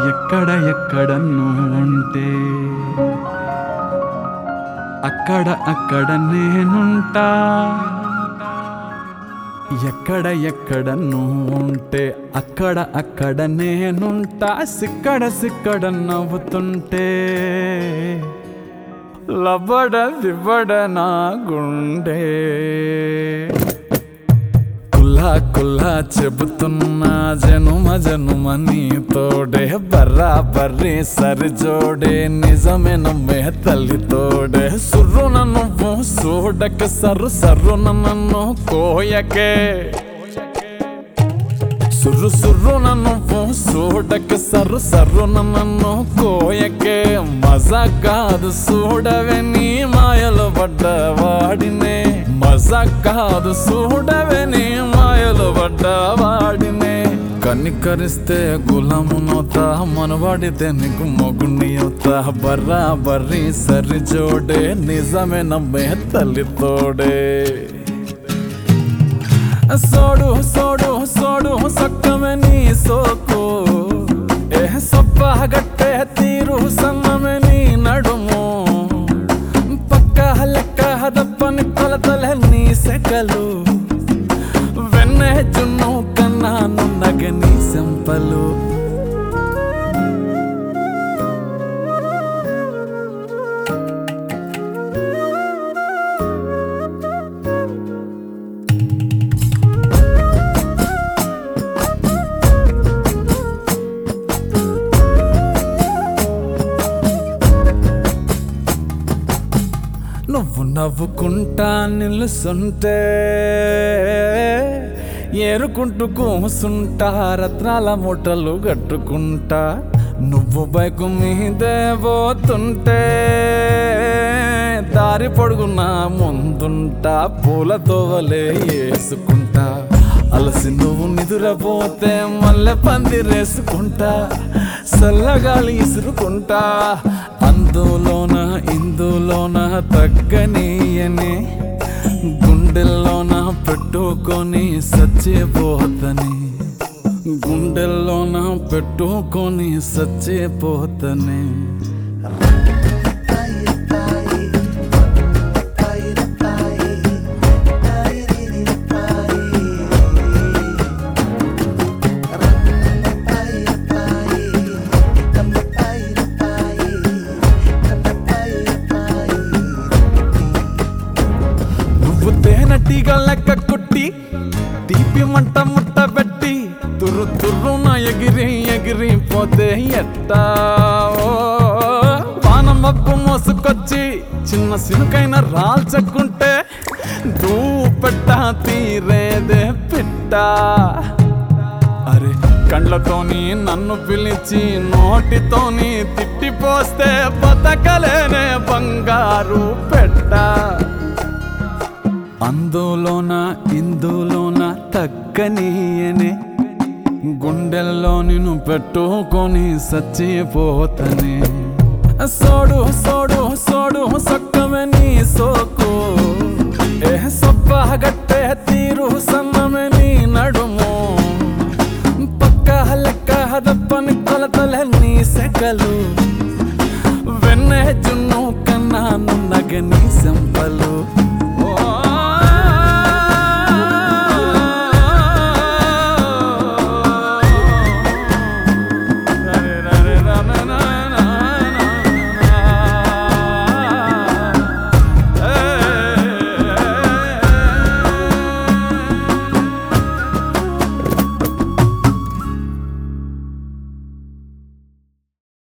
ఎక్కడ ఎక్కడ ఉంటే అక్కడ అక్కడ నేనుంటా ఎక్కడ ఎక్కడ ఉంటే అక్కడ అక్కడ నేనుంటా సిక్కడ సిక్కడ నవ్వుతుంటే లబడ దిబ్బడ నా గుండె కుల్లా కుల్లా చెబుతున్నా జనుమ జనుమ నీతోడే బర్రా బర్రీ సరి జోడే నిజమే నమ్మే తల్లి తోడే సుర్రున నువ్వు చూడక సర్రు సర్రున నన్ను కోయకే సుర్రు సుర్రున నువ్వు చూడక సర్రు సర్రున నన్ను కోయకే మజా కాదు చూడవే నీ మాయలు పడ్డ వాడినే మజా కాదు చూడవే నీ మాయలు పడ్డ వాడినే కనికరిస్తే గులామునవుతా మనవాడితే నీకు మొగుణ్ణి అవుతా బర్రా బర్రీ సరి జోడే నిజమే నమ్మే తల్లి తోడే సోడు సోడు సోడు సక్కమే నీ సోకు ఏ సొప్ప గట్టే తీరు సన్నమే నీ నడుము పక్క లెక్క దప్పని కొలతలే నీ సెకలు వెన్నె జున్ను కన్నా నున్నగ నీ సెంపలు నువ్వు నవ్వుకుంటా నిలుసుంటే ఏరుకుంటూ కూసుంటా రత్నాల మూటలు కట్టుకుంటా నువ్వు బైకు మీదే పోతుంటే దారి పొడుగునా ముందుంటా పూల తోవలే వేసుకుంటా అలసి నువ్వు నిదురపోతే మల్లె పందిరేసుకుంటా చల్లగాలి ఇసురుకుంటా అందులోన ఇందులోన తగ్గనీయని గుండెల్లోన పెట్టుకొని సచ్చిపోతని గుండెల్లోన పెట్టుకొని సచ్చిపోతని నువ్వు తేనెటీగ లెక్క కుట్టి తీపి మంట ముట్ట పెట్టి తుర్రు తుర్రున ఎగిరి ఎగిరి పోతే ఎట్టా ఓ, వాన మబ్బు మోసుకొచ్చి చిన్న సినుకైన రాల్చకుంటే దూపెట్ట తీరేదే పిట్ట అరే కండ్లతోని నన్ను పిలిచి నోటితోని తిట్టిపోస్తే బతకలేనే బంగారు పెట్ట అందులోన ఇందులోన తగ్గనీయనే గుండెల్లో నిన్ను పెట్టుకొని సచ్చిపోతనే సోడు సోడు సోడు సక్కమే నీ సోకు ఏ సొప్ప గట్టే తీరు సన్నమే నీ నడుము పక్క లెక్క దప్పని కొలతలే నీ సెకలు వెన్నె జున్ను కన్నా నున్నగ నీ